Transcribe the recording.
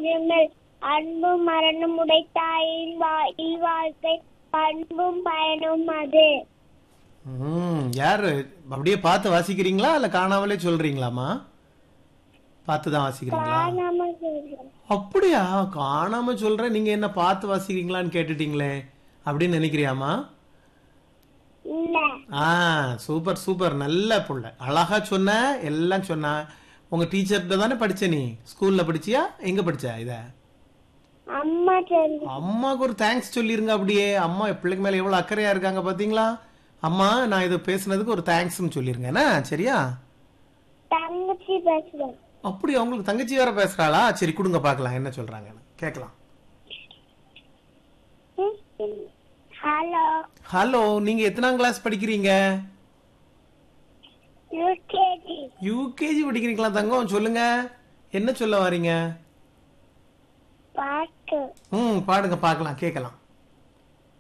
கொஞ்சங்கள் அன்பும் மரணம் உடைத்தாயின் வா- இல்வாழ்க்கை பண்பும் பயனும் அது ம் யாரு அப்படியே பார்த்து வாசிக்கிறீங்களா இல்ல காணாமலே சொல்றீங்களாமா பார்த்து தான் வாசிக்கிறீங்களா காணாம சொல்றேன் அப்படியா காணாம சொல்றேன் நீங்க என்ன பார்த்து வாசிக்கிறீங்களான்னு கேட்டுட்டீங்களே அப்படின்னு நினைக்கிறியாமா இல்ல ஆ சூப்பர் சூப்பர் நல்ல புள்ள அழகா சொன்ன எல்லாம் சொன்ன உங்க டீச்சர்கிட்ட தானே படிச்ச நீ ஸ்கூல்ல படிச்சியா எங்க படிச்ச இத அம்மா சொல்லு அம்மாவுக்கு ஒரு தேங்க்ஸ் சொல்லிருங்க அப்படியே அம்மா என் பிள்ளைக்கு மேல எவ்வளவு அக்கறையா இருக்காங்க பாத்தீங்களா அம்மா நான் இது பேசுனதுக்கு ஒரு தேங்க்ஸ்னு சொல்லிருங்க என்ன சரியா தங்கச்சி பேசுறேன் அப்படி அவங்களுக்கு தங்கச்சி வேற பேசுறாளா சரி கொடுங்க பார்க்கலாம் என்ன சொல்றாங்கன்னு கேட்கலாம் ஹலோ ஹலோ நீங்க எத்தனாம் கிளாஸ் படிக்கிறீங்க யூகேஜி யூகேஜி படிக்கிறீங்களா தங்கம் சொல்லுங்க என்ன சொல்ல வரீங்க பாட்டு ம் பாடுங்க பார்க்கலாம் கேட்கலாம்